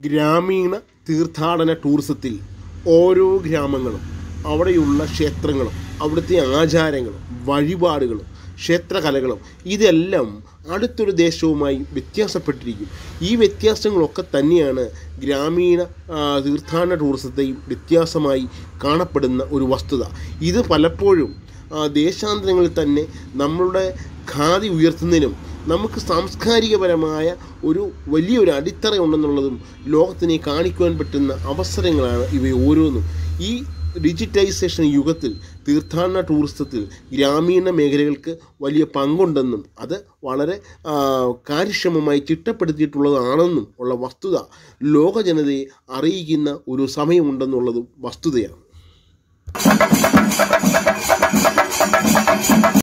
ഗ്രാമീണ തീർത്ഥാടന ടൂറിസത്തിൽ ഓരോ ഗ്രാമങ്ങളും അവിടെയുള്ള ക്ഷേത്രങ്ങളും അവിടുത്തെ ആചാരങ്ങളും വഴിപാടുകളും ക്ഷേത്രകലകളും ഇതെല്ലാം അടുത്തൊരു ദേശവുമായി വ്യത്യാസപ്പെട്ടിരിക്കും ഈ വ്യത്യാസങ്ങളൊക്കെ തന്നെയാണ് ഗ്രാമീണ ആ, തീർത്ഥാടന ടൂറിസത്തെയും വ്യത്യാസമായി കാണപ്പെടുന്ന ഒരു വസ്തുത ഇത് പലപ്പോഴും ആ, ദേശാന്തരങ്ങളിൽ തന്നെ നമ്മളുടെ ഖാദി ഉയർത്തുന്നതിനും നമുക്ക് സാംസ്കാരികപരമായ ഒരു വലിയൊരു അടിത്തറ ഉണ്ടെന്നുള്ളതും ലോകത്തിനെ കാണിക്കുവാൻ പറ്റുന്ന അവസരങ്ങളാണ് ഇവ ഓരോന്നും ഈ ഡിജിറ്റൈസേഷൻ യുഗത്തിൽ തീർത്ഥാടന ടൂറിസത്തിൽ ഗ്രാമീണ മേഖലകൾക്ക് വലിയ പങ്കുണ്ടെന്നും അത് വളരെ ആ, കാര്യക്ഷമമായി ചിട്ടപ്പെടുത്തിയിട്ടുള്ളതാണെന്നും ഉള്ള വസ്തുത ലോക ജനതയെ അറിയിക്കുന്ന ഒരു സമയമുണ്ടെന്നുള്ളതും വസ്തുതയാണ്